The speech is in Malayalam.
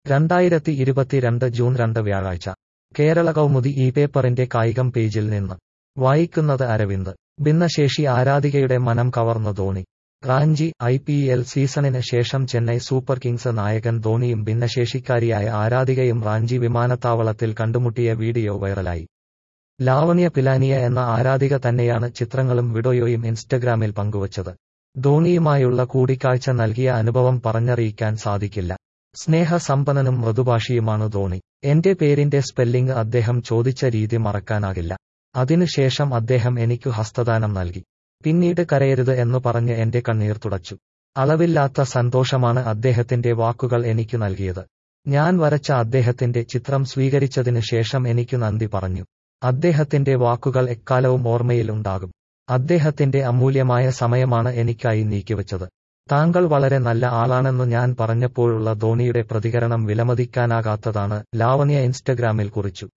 രണ്ടായിരത്തി ഇരുപത്തിരണ്ട് ജൂൺ രണ്ട് വ്യാഴാഴ്ച കേരള കൗമുദി ഈ പേപ്പറിന്റെ കായികം പേജിൽ നിന്ന് വായിക്കുന്നത് അരവിന്ദ് ഭിന്നശേഷി ആരാധികയുടെ മനം കവർന്ന Dhoni Ranchi I P L സീസണിന് ശേഷം ചെന്നൈ സൂപ്പർ കിങ്സ് നായകൻ ധോണിയും ഭിന്നശേഷിക്കാരിയായ ആരാധികയും റാഞ്ചി വിമാനത്താവളത്തിൽ കണ്ടുമുട്ടിയ വീഡിയോ വൈറലായി ലാവണ്യ പിലാനിയ എന്ന ആരാധിക തന്നെയാണ് ചിത്രങ്ങളും വീഡിയോയും ഇൻസ്റ്റഗ്രാമിൽ പങ്കുവച്ചത് ധോണിയുമായുള്ള കൂടിക്കാഴ്ച നൽകിയ അനുഭവം പറഞ്ഞറിയിക്കാൻ സാധിക്കില്ല സ്നേഹസമ്പന്നനും മൃദുഭാഷിയുമാണ് ധോണി എന്റെ പേരിന്റെ സ്പെല്ലിംഗ് അദ്ദേഹം ചോദിച്ച രീതി മറക്കാനാകില്ല അതിനുശേഷം അദ്ദേഹം എനിക്കു ഹസ്തദാനം നൽകി പിന്നീട് കരയരുത് എന്നു പറഞ്ഞ് എന്റെ കണ്ണീർ തുടച്ചു അളവില്ലാത്ത സന്തോഷമാണ് അദ്ദേഹത്തിന്റെ വാക്കുകൾ എനിക്ക് നൽകിയത് ഞാൻ വരച്ച അദ്ദേഹത്തിന്റെ ചിത്രം സ്വീകരിച്ചതിനു ശേഷം എനിക്കു നന്ദി പറഞ്ഞു അദ്ദേഹത്തിന്റെ വാക്കുകൾ എക്കാലവും ഓർമ്മയിൽ ഉണ്ടാകും അദ്ദേഹത്തിന്റെ അമൂല്യമായ സമയമാണ് എനിക്കായി നീക്കിവച്ചത് താങ്കൾ വളരെ നല്ല ആളാണെന്നു ഞാൻ പറഞ്ഞപ്പോഴുള്ള ധോണിയുടെ പ്രതികരണം വിലമതിക്കാനാകാത്തതാണ് ലാവണ്യ ഇൻസ്റ്റഗ്രാമിൽ കുറിച്ചു